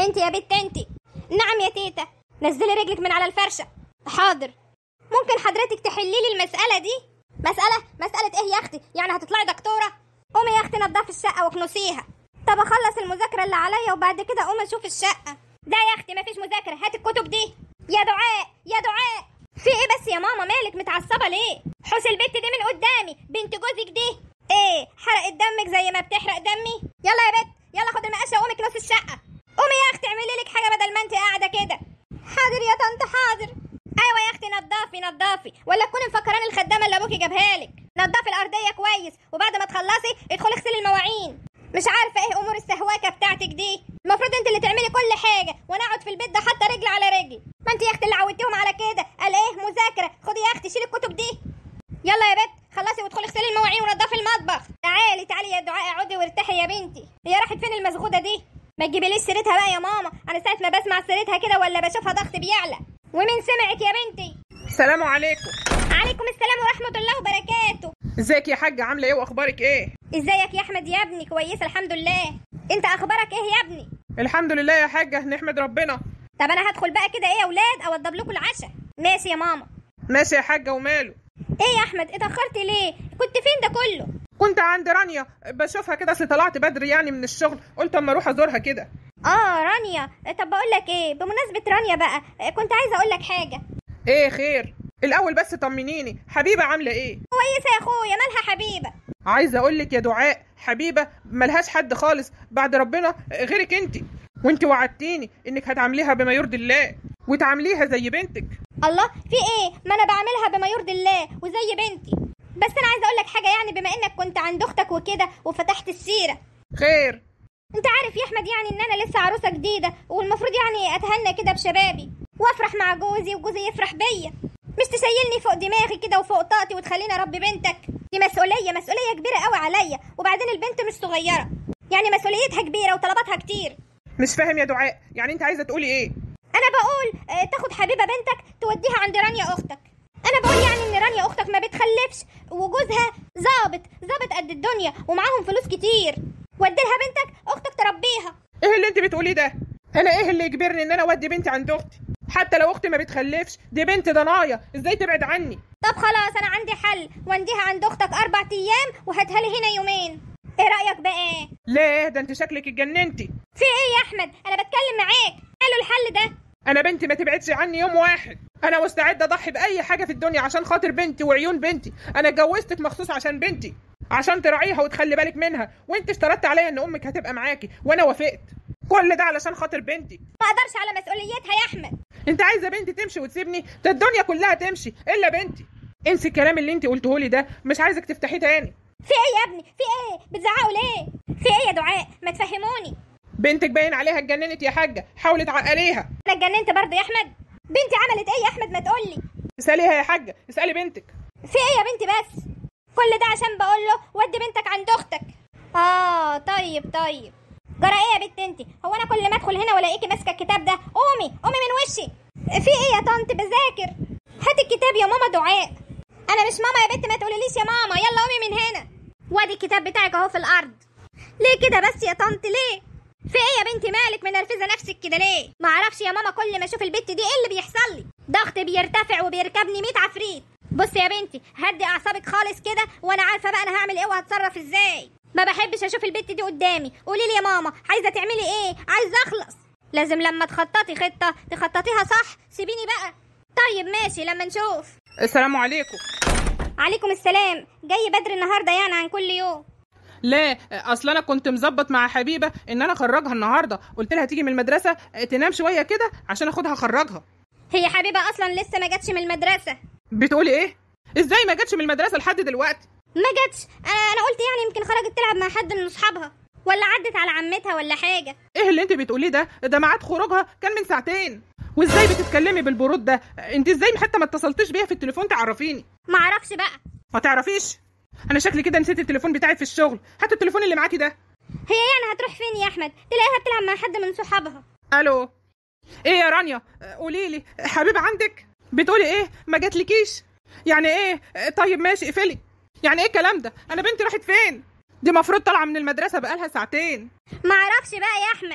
انت يا بت انت نعم يا تيتا نزلي رجلك من على الفرشه حاضر ممكن حضرتك تحلي لي المساله دي مساله مساله ايه يا اختي يعني هتطلعي دكتوره قومي يا اختي نضفي الشقه واكنسيها طب اخلص المذاكره اللي عليا وبعد كده اقوم اشوف الشقه ده يا اختي مفيش مذاكره هات الكتب دي يا دعاء يا دعاء في ايه بس يا ماما مالك متعصبه ليه حوش البت دي من قدامي بنت جوزك دي ايه حرقت دمك زي ما بتحرق دمي يلا يا بت يلا خد المقشه وقومي كنسي الشقه قومي يا اختي اعملي لك حاجه بدل ما انت قاعده كده حاضر يا طنط حاضر ايوه يا اختي نضفي نضفي ولا تكوني مفكراني الخدامه اللي ابوكي جابها لك نضفي الارضيه كويس وبعد ما تخلصي ادخلي اغسلي المواعين مش عارفه ايه امور السهواكه بتاعتك دي المفروض انت اللي تعملي كل حاجه وانا اقعد في البيت ده حاطه رجل على رجل ما انت يا اختي اللي عودتيهم على كده قال ايه مذاكره خدي يا اختي شيلي الكتب دي يلا يا بت خلصي وادخلي اغسلي المواعين ونضفي المطبخ تعالي تعالي يا دعاء اقعدي وارتاحي يا بنتي هي راحت فين المزغوده دي ما تجيبيليش سيرتها بقى يا ماما انا ساعه ما بسمع سيرتها كده ولا بشوفها ضغط بيعلى ومين سمعك يا بنتي السلام عليكم عليكم السلام ورحمه الله وبركاته ازيك يا حاجة عاملة ايه واخبارك ايه ازيك يا احمد يا ابني كويسه الحمد لله انت اخبارك ايه يا ابني الحمد لله يا حاجة نحمد ربنا طب انا هدخل بقى كده ايه يا اولاد اوضب لكم العشاء ماشي يا ماما ماشي يا حاجة وماله ايه يا احمد اتاخرت ليه كنت فين ده كله كنت عند رانيا بشوفها كده اصل طلعت بدري يعني من الشغل قلت اما اروح ازورها كده اه رانيا طب بقول لك ايه بمناسبه رانيا بقى كنت عايزه اقول لك حاجه ايه خير الاول بس طمنيني حبيبة عاملة ايه كويسه يا اخويا مالها حبيبه عايزة اقول لك يا دعاء حبيبة ملهاش حد خالص بعد ربنا غيرك انت وانت وعدتيني انك هتعمليها بما يرضي الله وتعامليها زي بنتك الله في ايه ما انا بعملها بما يرضي الله وزي بنتي بس انا عايزه اقول لك حاجه يعني بما انك كنت عند اختك وكده وفتحت السيره خير انت عارف يا احمد يعني ان انا لسه عروسه جديده والمفروض يعني اتهنى كده بشبابي وافرح مع جوزي وجوزي يفرح بيا مش تشيلني فوق دماغي كده وفوق طاقتي وتخليني اربي بنتك دي مسؤوليه مسؤوليه كبيره قوي عليا وبعدين البنت مش صغيره يعني مسؤوليتها كبيره وطلباتها كتير مش فاهم يا دعاء يعني انت عايزة تقولي ايه انا بقول آه، تاخد حبيبه بنتك توديها عند رانيا اختك انا بقول يعني ان رانيا اختك ما بتخلفش وجوزها ظابط ظابط قد الدنيا ومعاهم فلوس كتير وديلها بنتك اختك تربيها ايه اللي انت بتقوليه ده انا ايه اللي يجبرني ان انا اودي بنتي عند اختي حتى لو اختي ما بتخلفش دي بنت ضنايا ازاي تبعد عني طب خلاص انا عندي حل ونديها عند اختك اربع ايام وهاتها لي هنا يومين ايه رايك بقى ليه ده انت شكلك اتجننتي في ايه يا احمد انا بتكلم معاك قالوا الحل ده انا بنتي ما تبعدش عني يوم واحد انا مستعد اضحي باي حاجه في الدنيا عشان خاطر بنتي وعيون بنتي انا اتجوزتك مخصوص عشان بنتي عشان تراعيها وتخلي بالك منها وانت اشترطت عليا ان امك هتبقى معاكي وانا وافقت كل ده علشان خاطر بنتي ما اقدرش على مسؤوليتها يا احمد انت عايزه بنتي تمشي وتسيبني ده الدنيا كلها تمشي الا بنتي انسي الكلام اللي انت قلته لي ده مش عايزك تفتحيه تاني في ايه يا ابني في ايه بتزعقوا ليه في ايه يا دعاء ما تفهموني بنتك باين عليها اتجننت يا حاجه حاولي تعقليها انا اتجننت برضه يا احمد بنتي عملت ايه يا احمد ما تقولي اساليها يا حاجه اسالي بنتك في ايه يا بنتي بس كل ده عشان بقول له ودي بنتك عند اختك اه طيب طيب جرى ايه يا بنت انت هو انا كل ما ادخل هنا والاقيكي ماسكه الكتاب ده قومي قومي من وشي في ايه يا طنط بذاكر هات الكتاب يا ماما دعاء انا مش ماما يا بنت ما تقوليليش يا ماما يلا قومي من هنا وادي الكتاب بتاعك اهو في الارض ليه كده بس يا طنط ليه في ايه يا بنتي مالك منرفزه نفسك كده ليه ما اعرفش يا ماما كل ما اشوف البت دي ايه اللي بيحصل لي ضغطي بيرتفع وبيركبني 100 عفريت بصي يا بنتي هدي اعصابك خالص كده وانا عارفه بقى انا هعمل ايه وهتصرف ازاي ما بحبش اشوف البت دي قدامي قولي لي يا ماما عايزه تعملي ايه عايزه اخلص لازم لما تخططي خطه تخططيها صح سيبيني بقى طيب ماشي لما نشوف السلام عليكم عليكم السلام جاي بدري النهارده يعني عن كل يوم لا اصل انا كنت مظبط مع حبيبه ان انا اخرجها النهارده قلت لها تيجي من المدرسه تنام شويه كده عشان اخدها اخرجها هي حبيبه اصلا لسه ما جاتش من المدرسه بتقولي ايه ازاي ما جاتش من المدرسه لحد دلوقتي ما جاتش انا انا قلت يعني يمكن خرجت تلعب مع حد من اصحابها ولا عدت على عمتها ولا حاجه ايه اللي انت بتقوليه ده ده ميعاد خروجها كان من ساعتين وازاي بتتكلمي بالبرود ده انت ازاي حتى ما اتصلتش بيها في التليفون تعرفيني ما اعرفش بقى ما تعرفيش انا شكلي كده نسيت التليفون بتاعي في الشغل هات التليفون اللي معاكي ده هي يعني هتروح فين يا احمد تلاقيها بتلعب مع حد من صحابها الو ايه يا رانيا قولي لي حبيبه عندك بتقولي ايه ما جاتلكيش يعني ايه طيب ماشي اقفلي يعني ايه الكلام ده انا بنتي راحت فين دي مفروض طالعه من المدرسه بقالها ساعتين ما اعرفش بقى يا احمد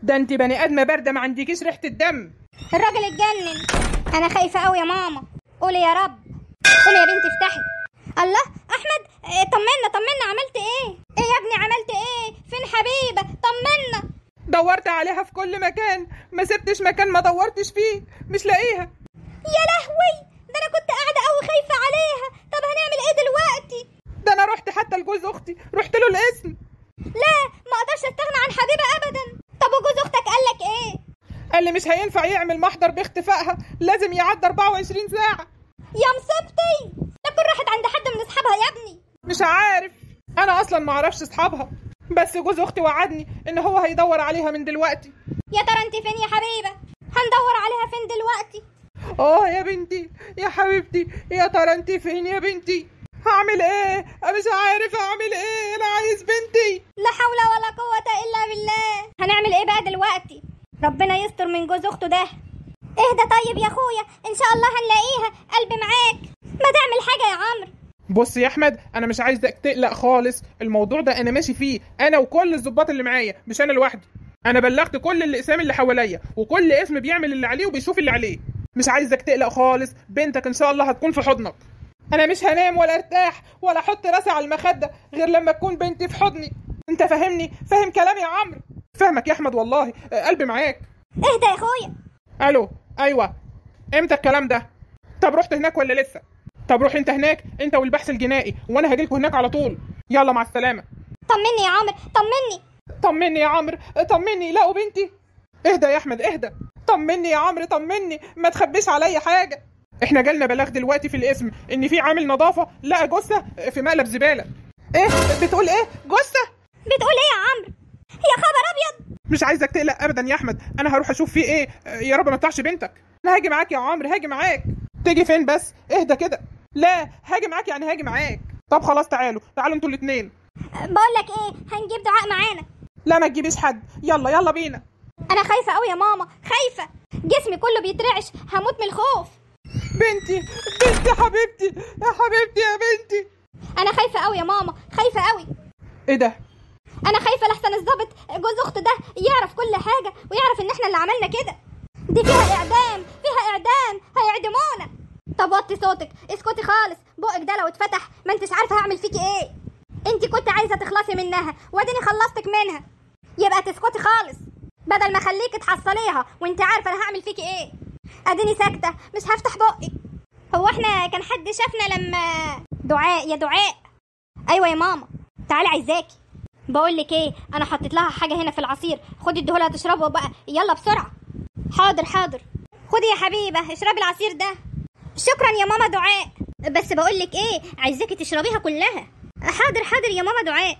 ده انت بني ادمه بارده ما عندكيش ريحه الدم الراجل اتجنن انا خايفه قوي يا ماما قولي يا رب قومي يا بنتي افتحي الله احمد إيه، طمنا طمنا عملت ايه ايه يا ابني عملت ايه فين حبيبه طمنا دورت عليها في كل مكان ما سبتش مكان ما دورتش فيه مش لاقيها يا لهوي ده انا كنت قاعده قوي خايفه عليها طب هنعمل ايه دلوقتي ده انا رحت حتى لجوز اختي رحت له الاسم لا ما اقدرش استغنى عن حبيبه ابدا طب وجوز اختك قال لك ايه قال لي مش هينفع يعمل محضر باختفائها لازم يعدي 24 ساعه يا مصيبتي تكون راحت عند حد من اصحابها يا ابني مش عارف انا اصلا ما اعرفش اصحابها بس جوز اختي وعدني ان هو هيدور عليها من دلوقتي يا ترى انت فين يا حبيبه هندور عليها فين دلوقتي اه يا بنتي يا حبيبتي يا ترى انت فين يا بنتي هعمل ايه أنا مش عارف اعمل ايه انا عايز بنتي لا حول ولا قوة إلا بالله هنعمل إيه بقى دلوقتي ربنا يستر من جوز أخته ده اهدى طيب يا أخويا إن شاء الله هنلاقيها قلبي معاك ما تعمل حاجة يا عمرو بص يا احمد انا مش عايزك تقلق خالص الموضوع ده انا ماشي فيه انا وكل الظباط اللي معايا مش انا لوحدي انا بلغت كل الاقسام اللي حواليا وكل اسم بيعمل اللي عليه وبيشوف اللي عليه مش عايزك تقلق خالص بنتك ان شاء الله هتكون في حضنك انا مش هنام ولا ارتاح ولا احط راسي على المخده غير لما تكون بنتي في حضني انت فاهمني فاهم كلامي يا عمرو فاهمك يا احمد والله آه، قلبي معاك اهدى يا أخويا الو ايوه امتى الكلام ده طب رحت هناك ولا لسه طب روح انت هناك انت والبحث الجنائي وانا هجيلكوا هناك على طول يلا مع السلامه طمني يا عمرو طمني طمني يا عمرو طمني لقوا بنتي اهدى يا احمد اهدى طمني يا عمرو طمني ما تخبيش عليا حاجه احنا جالنا بلاغ دلوقتي في الاسم ان في عامل نظافه لقى جثه في مقلب زباله ايه بتقول ايه جثه بتقول إيه يا عمرو يا خبر أبيض مش عايزك تقلق ابدا يا احمد انا هروح اشوف فيه ايه يا رب ما تطلعش بنتك انا هاجي معاك يا عمرو هاجي معاك تيجي فين بس اهدى كده لا هاجي معاك يعني هاجي معاك طب خلاص تعالوا تعالوا انتوا الاثنين بقول لك إيه هنجيب دعاء معانا لا ما تجيبيش حد يلا يلا بينا أنا خايفة أوي يا ماما خايفة جسمي كله بيترعش هموت من الخوف بنتي بنتي حبيبتي يا حبيبتي يا بنتي أنا خايفة أوي يا ماما خايفة أوي ايه ده انا خايفه لحسن الظابط جوز اخت ده يعرف كل حاجه ويعرف ان احنا اللي عملنا كده دي فيها اعدام فيها اعدام هيعدمونا طب وطي صوتك اسكتي خالص بقك ده لو اتفتح ما انتش عارفه هعمل فيكي ايه انت كنت عايزه تخلصي منها واديني خلصتك منها يبقى تسكتي خالص بدل ما اخليكي تحصليها وانت عارفه انا هعمل فيكي ايه اديني ساكته مش هفتح بقي هو احنا كان حد شافنا لما دعاء يا دعاء ايوه يا ماما تعالي عايزاكي بقول لك ايه انا حطيت لها حاجه هنا في العصير خدي اديهولها تشربه بقى يلا بسرعه حاضر حاضر خدي يا حبيبه اشربي العصير ده شكرا يا ماما دعاء بس بقول لك ايه عايزاكي تشربيها كلها حاضر حاضر يا ماما دعاء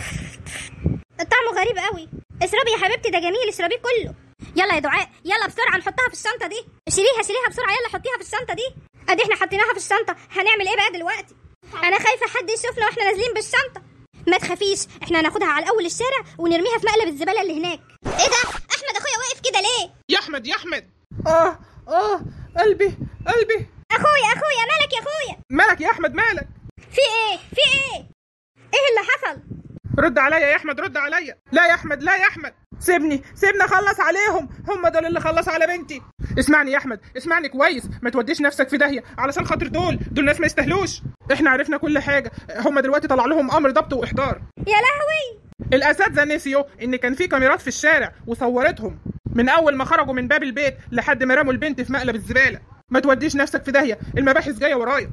طعمه غريب قوي اشربي يا حبيبتي ده جميل اشربيه كله يلا يا دعاء يلا بسرعه نحطها في الشنطه دي شيليها شيليها بسرعه يلا حطيها في الشنطه دي ادي احنا حطيناها في الشنطه هنعمل ايه بقى دلوقتي انا خايفه حد يشوفنا واحنا نازلين بالشنطه ما تخافيش احنا هناخدها على اول الشارع ونرميها في مقلب الزباله اللي هناك ايه ده احمد اخويا واقف كده ليه يا احمد يا احمد اه اه قلبي قلبي اخويا اخويا مالك يا اخويا مالك يا احمد مالك في ايه في ايه ايه اللي حصل رد عليا يا احمد رد عليا لا يا احمد لا يا احمد سيبني سيبني اخلص عليهم هم دول اللي خلصوا على بنتي اسمعني يا احمد اسمعني كويس ما توديش نفسك في داهيه علشان خاطر دول دول ناس ما يستاهلوش احنا عرفنا كل حاجه هم دلوقتي طلع لهم امر ضبط واحضار يا لهوي الاساتذه نسيوا ان كان في كاميرات في الشارع وصورتهم من اول ما خرجوا من باب البيت لحد ما رموا البنت في مقلب الزباله ما توديش نفسك في داهيه المباحث جايه ورايا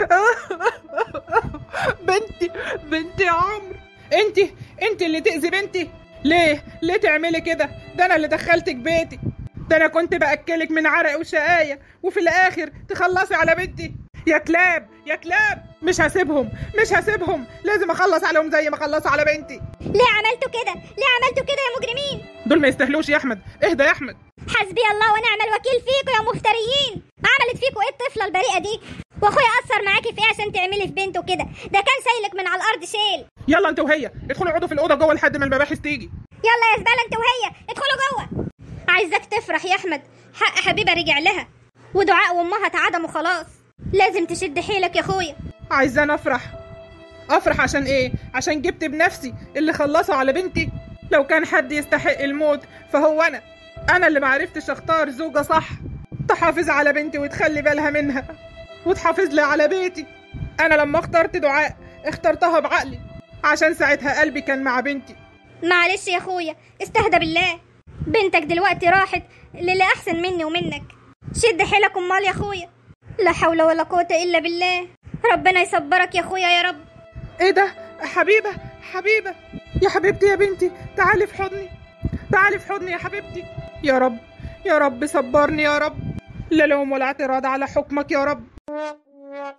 بنتي بنتي يا عمرو انت انت اللي تاذي بنتي ليه ليه تعملي كده ده انا اللي دخلتك بيتي ده انا كنت باكلك من عرق وشقايه وفي الاخر تخلصي على بنتي يا كلاب يا كلاب مش هسيبهم مش هسيبهم لازم اخلص عليهم زي ما خلصوا على بنتي ليه عملتوا كده ليه عملتوا كده يا مجرمين دول ما يستاهلوش يا احمد اهدى يا احمد حسبي الله ونعم الوكيل فيكم يا مفتريين عملت فيكم ايه الطفله البريئه دي واخويا اثر معاكي في ايه عشان تعملي في بنته كده ده كان شايلك من على الارض شيل يلا انت وهي ادخلوا اقعدوا في الاوضه جوه لحد ما المباحث تيجي يلا يا زباله انت وهي ادخلوا جوه عايزاك تفرح يا احمد حق حبيبه رجع لها ودعاء وامها اتعدموا خلاص لازم تشد حيلك يا اخويا عايزاني افرح افرح عشان ايه عشان جبت بنفسي اللي خلصوا على بنتي لو كان حد يستحق الموت فهو انا انا اللي معرفتش اختار زوجة صح تحافظ على بنتي وتخلي بالها منها وتحافظ لي على بيتي انا لما اخترت دعاء اخترتها بعقلي عشان ساعتها قلبي كان مع بنتي معلش يا اخويا استهدى بالله بنتك دلوقتي راحت للي احسن مني ومنك شد حيلك امال يا اخويا لا حول ولا قوة الا بالله ربنا يصبرك يا اخويا يا رب ايه ده حبيبة حبيبة يا حبيبتي يا بنتي تعالي في حضني تعالي في حضني يا حبيبتي يا رب يا رب صبرني يا رب لا لوم ولا اعتراض على حكمك يا رب